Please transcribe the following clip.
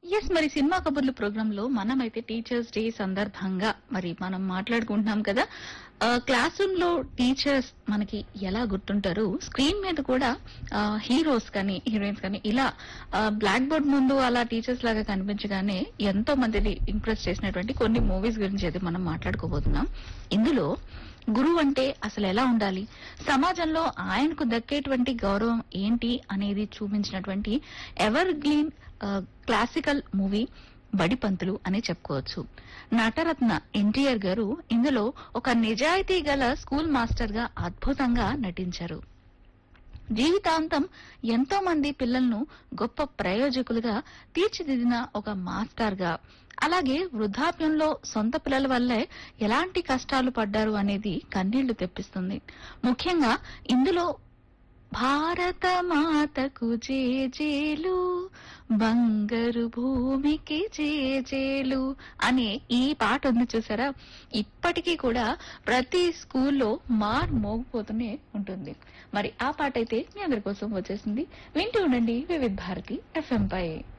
yes మరి cinema కబుర్లు programme లో మనమైతే టీచర్స్ డే సందర్భంగా మరి మనం మాట్లాడుకుంటున్నాం కదా క్లాస్ రూమ్ లో టీచర్స్ మనకి ఎలా గుర్తుంటారు స్క్రీన్ మీద కూడా హీరోస్ కానీ హీరోయిన్స్ కానీ ఇలా బ్లాక్ బోర్డ్ ముందు అలా టీచర్స్ లాగా కనిపించగానే ఎంతో మందిని ఇంప్రెస్ చేసినటువంటి కొన్ని మూవీస్ గురించి అయితే మనం మాట్లాడుకోబోతున్నాం ఇందులో గురువు అంటే అసలు ఎలా ఉండాలి సమాజంలో ఆయనకు దక్కేటువంటి గౌరవం ఏంటి అనేది చూపించినటువంటి evergreen classical movie Badipanthulu అని చెప్పుకోవచ్చు నటరత్న ఎన్టీఆర్ గారు ఇందులో ఒక నిజాయితీ గల స్కూల్ మాస్టర్ గా అద్భుతంగా నటించారు జీవితాంతం ఎంతో మంది పిల్లలను గొప్ప ప్రయోజకులుగా తీర్చిదిద్దిన ఒక మాస్టర్ గా అలాగే వృద్ధాప్యంలో సొంత పిల్లల వల్లే ఎలాంటి కష్టాలు పడ్డారు అనేది కన్నీళ్లు తెప్పిస్తుంది ముఖ్యంగా ఇందులో భారత మాతకు జేజేలు బంగారు భూమికి జేజేలు అనే ఈ పాట ఉంది చూసారా ఇప్పటికీ కూడా ప్రతి స్కూల్లో మార్ మోగిపోతూనే ఉంటుంది మరి ఆ పాట అయితే మీ అందరి కోసం వచ్చేసింది వింటూ ఉండండి వివిధ భారతి ఎఫ్ఎం పై